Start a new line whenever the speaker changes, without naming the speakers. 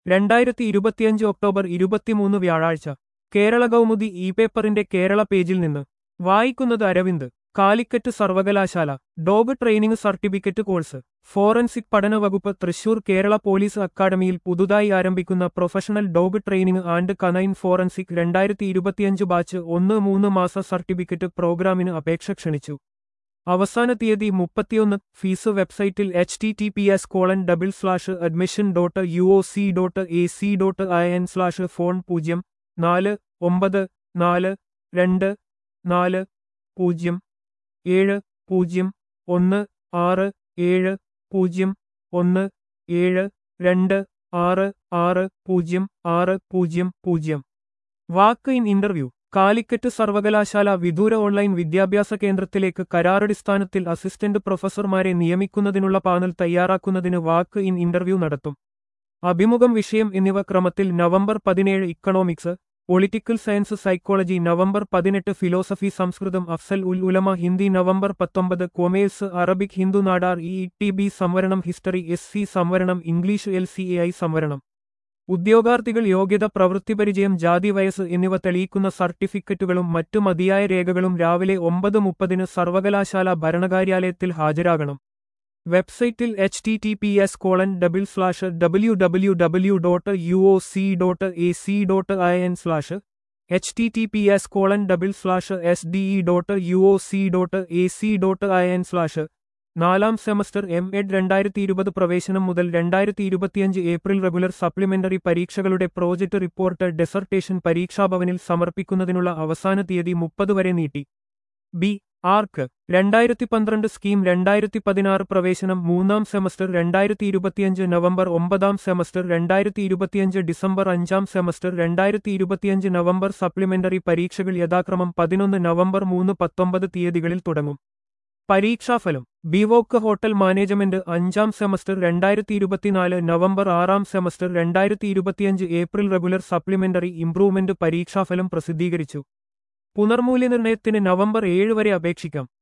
രണ്ടായിരത്തി ഇരുപത്തിയഞ്ച് ഒക്ടോബർ ഇരുപത്തിമൂന്ന് വ്യാഴാഴ്ച കേരള കൗമുദി ഇ പേപ്പറിന്റെ കേരള പേജിൽ നിന്ന് വായിക്കുന്നത് അരവിന്ദ് കാലിക്കറ്റ് സർവകലാശാല dog training certificate course forensic പഠന വകുപ്പ് തൃശൂർ കേരള പോലീസ് അക്കാദമിയിൽ പുതുതായി ആരംഭിക്കുന്ന professional dog training and canine forensic രണ്ടായിരത്തി ഇരുപത്തിയഞ്ച് ബാച്ച് ഒന്ന് മൂന്ന് മാസ സർട്ടിഫിക്കറ്റ് പ്രോഗ്രാമിന് അപേക്ഷ ക്ഷണിച്ചു അവസാന തീയതി മുപ്പത്തിയൊന്ന് ഫീസ് വെബ്സൈറ്റിൽ H T T P S colon double slash admission dot U O C dot A C dot I N slash phone പൂജ്യം നാല് ഒമ്പത് നാല് രണ്ട് നാല് പൂജ്യം ഏഴ് പൂജ്യം ഒന്ന് ആറ് ഏഴ് പൂജ്യം ഒന്ന് ഏഴ് രണ്ട് ആറ് ആറ് പൂജ്യം ആറ് പൂജ്യം പൂജ്യം വാക്ക് ഇൻ ഇന്റർവ്യൂ കാലിക്കറ്റ് സർവകലാശാല വിദൂര ഓൺലൈൻ വിദ്യാഭ്യാസ കേന്ദ്രത്തിലേക്ക് കരാറടിസ്ഥാനത്തിൽ അസിസ്റ്റന്റ് പ്രൊഫസർമാരെ നിയമിക്കുന്നതിനുള്ള പാനൽ തയ്യാറാക്കുന്നതിന് വാക്ക് ഇൻ ഇന്റർവ്യൂ നടത്തും അഭിമുഖം വിഷയം എന്നിവ ക്രമത്തിൽ നവംബർ പതിനേഴ് economics political science psychology November പതിനെട്ട് ഫിലോസഫി സംസ്കൃതം അഫ്സൽ ഉൽ ഉലമ ഹിന്ദി നവംബർ പത്തൊമ്പത് commerce Arabic Hindu Nadar E T B സംവരണം ഹിസ്റ്ററി എസ് സി സംവരണം English L C A I സംവരണം ഉദ്യോഗാർത്ഥികൾ യോഗ്യത പ്രവൃത്തിപരിചയം ജാതി വയസ്സ് എന്നിവ തെളിയിക്കുന്ന സർട്ടിഫിക്കറ്റുകളും മറ്റു മതിയായ രേഖകളും രാവിലെ ഒമ്പത് മുപ്പതിന് സർവകലാശാല ഭരണകാര്യാലയത്തിൽ ഹാജരാകണം വെബ്സൈറ്റിൽ H T T P S colon double slash W W W dot U O C dot A C dot I N slash H T T P S colon double slash S D E dot U O C dot A C dot I N slash നാലാം semester M Ed രണ്ടായിരത്തി ഇരുപത് പ്രവേശനം മുതൽ രണ്ടായിരത്തി ഇരുപത്തിയഞ്ച് April regular supplementary പരീക്ഷകളുടെ project report dissertation പരീക്ഷാഭവനിൽ സമർപ്പിക്കുന്നതിനുള്ള അവസാന തീയതി മുപ്പത് വരെ നീട്ടി ബി ആർക്ക് രണ്ടായിരത്തി പന്ത്രണ്ട് സ്കീം രണ്ടായിരത്തി പതിനാറ് പ്രവേശനം മൂന്നാം സെമസ്റ്റർ രണ്ടായിരത്തി ഇരുപത്തിയഞ്ച് നവംബർ ഒമ്പതാം സെമസ്റ്റർ രണ്ടായിരത്തി ഇരുപത്തിയഞ്ച് ഡിസംബർ അഞ്ചാം സെമസ്റ്റർ രണ്ടായിരത്തി ഇരുപത്തിയഞ്ച് നവംബർ സപ്ലിമെന്ററി പരീക്ഷകൾ യഥാക്രമം പതിനൊന്ന് നവംബർ മൂന്ന് പത്തൊമ്പത് തീയതികളിൽ തുടങ്ങും പരീക്ഷാഫലം ബിവോക്ക് ഹോട്ടൽ മാനേജ്മെന്റ് അഞ്ചാം സെമസ്റ്റർ രണ്ടായിരത്തി ഇരുപത്തിനാല് നവംബർ ആറാം സെമസ്റ്റർ രണ്ടായിരത്തി ഇരുപത്തിയഞ്ച് ഏപ്രിൽ റെഗുലർ സപ്ലിമെന്ററി ഇംപ്രൂവ്മെന്റ് പരീക്ഷാഫലം പ്രസിദ്ധീകരിച്ചു പുനർമൂല്യനിർണയത്തിന് നവംബർ ഏഴ് വരെ അപേക്ഷിക്കാം